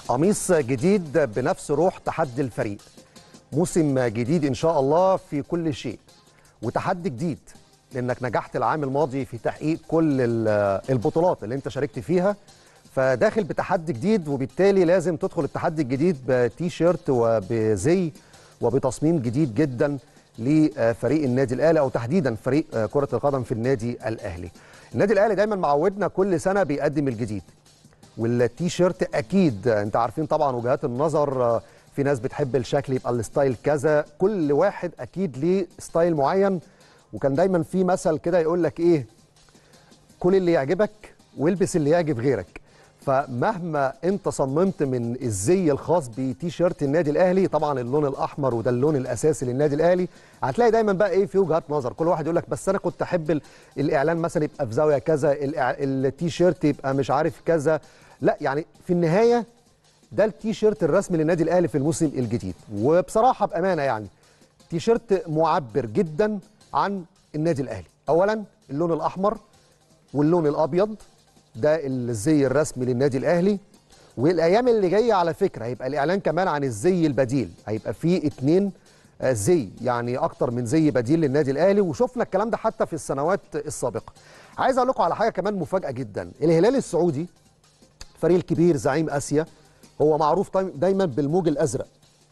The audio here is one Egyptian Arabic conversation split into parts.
قميص جديد بنفس روح تحدي الفريق موسم جديد ان شاء الله في كل شيء وتحدي جديد لانك نجحت العام الماضي في تحقيق كل ال- البطولات اللي انت شاركت فيها فداخل بتحدي جديد وبالتالي لازم تدخل التحدي الجديد بتي شيرت وبزي وبتصميم جديد جدا لفريق النادي الاهلي او تحديدا فريق كره القدم في النادي الاهلي. النادي الاهلي دايما معودنا كل سنه بيقدم الجديد. والتي شيرت اكيد انت عارفين طبعا وجهات النظر في ناس بتحب الشكل يبقى الستايل كذا كل واحد اكيد ليه ستايل معين وكان دايما في مثل كده يقول لك ايه كل اللي يعجبك والبس اللي يعجب غيرك فمهما انت صممت من الزي الخاص بتي شيرت النادي الاهلي طبعا اللون الاحمر وده اللون الاساسي للنادي الاهلي هتلاقي دايما بقى ايه في وجهات نظر كل واحد يقول لك بس انا كنت احب ال- الاعلان مثلا يبقى في زاويه كذا الإع- التي شيرت يبقى مش عارف كذا لا يعني في النهايه ده التي شيرت الرسمي للنادي الاهلي في الموسم الجديد وبصراحه بامانه يعني تي شيرت معبر جدا عن النادي الاهلي اولا اللون الاحمر واللون الابيض ده الزي الرسمي للنادي الاهلي والايام اللي جايه على فكره هيبقى الاعلان كمان عن الزي البديل هيبقى فيه اتنين آه، زي يعني اكتر من زي بديل للنادي الاهلي وشفنا الكلام ده حتى في السنوات السابقه عايز اقول لكم على حاجه كمان مفاجاه جدا الهلال السعودي الفريق الكبير زعيم اسيا هو معروف طي- دايما بالموج الازرق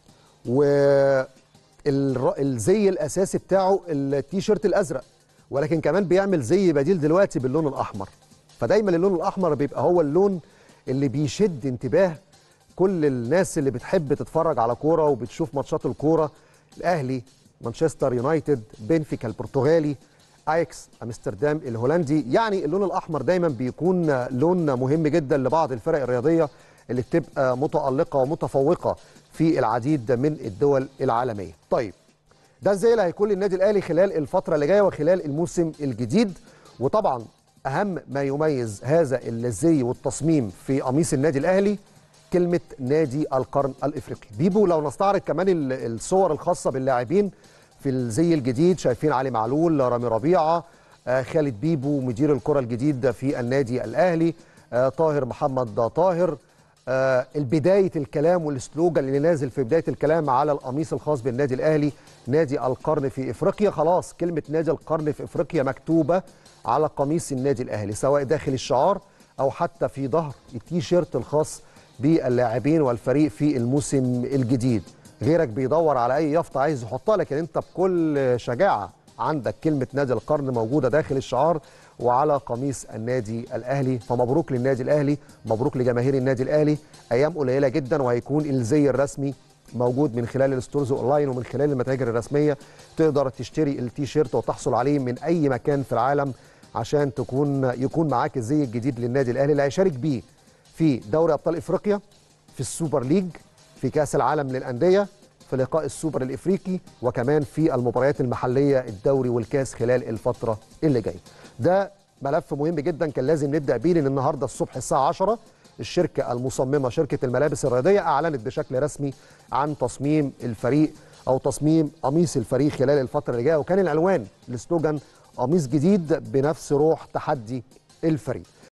والزي الاساسي بتاعه التيشيرت الازرق ولكن كمان بيعمل زي بديل دلوقتي باللون الاحمر فدايما اللون الاحمر بيبقى هو اللون اللي بيشد انتباه كل الناس اللي بتحب تتفرج على كوره وبتشوف ماتشات الكوره الاهلي مانشستر يونايتد بنفيكا البرتغالي اياكس امستردام الهولندي يعني اللون الاحمر دايما بيكون لون مهم جدا لبعض الفرق الرياضيه اللي بتبقى متالقه ومتفوقه في العديد من الدول العالميه طيب ده ازاي اللي هيكون للنادي الاهلي خلال الفتره اللي جايه وخلال الموسم الجديد وطبعا اهم ما يميز هذا الزي والتصميم في قميص النادي الاهلي كلمه نادي القرن الافريقي بيبو لو نستعرض كمان ال- الصور الخاصه باللاعبين في الزي الجديد شايفين علي معلول رامي ربيعه آه، خالد بيبو مدير الكره الجديد في النادي الاهلي آه، طاهر محمد طاهر آه، البداية الكلام والسلوجان اللي نازل في بداية الكلام على القميص الخاص بالنادي الأهلي نادي القرن في إفريقيا خلاص كلمة نادي القرن في إفريقيا مكتوبة على قميص النادي الأهلي سواء داخل الشعار أو حتى في ظهر التيشيرت الخاص باللاعبين والفريق في الموسم الجديد غيرك بيدور على أي يافطة عايز يحطها لكن أنت بكل شجاعة عندك كلمة نادي القرن موجودة داخل الشعار وعلى قميص النادي الأهلي فمبروك للنادي الأهلي مبروك لجماهير النادي الأهلي أيام قليلة جدا وهيكون الزي الرسمي موجود من خلال الستورز اونلاين ومن خلال المتاجر الرسميه تقدر تشتري التيشيرت وتحصل عليه من اي مكان في العالم عشان تكون يكون معاك الزي الجديد للنادي الاهلي اللي هيشارك بيه في دوري ابطال افريقيا في السوبر ليج في كاس العالم للانديه في لقاء السوبر الافريقي وكمان في المباريات المحليه الدوري والكاس خلال الفتره اللي جايه ده ملف مهم جدا كان لازم نبدا بيه لان النهارده الصبح الساعه 10 الشركه المصممه شركه الملابس الرياضيه اعلنت بشكل رسمي عن تصميم الفريق او تصميم قميص الفريق خلال الفتره اللي جايه وكان العنوان السلوجان قميص جديد بنفس روح تحدي الفريق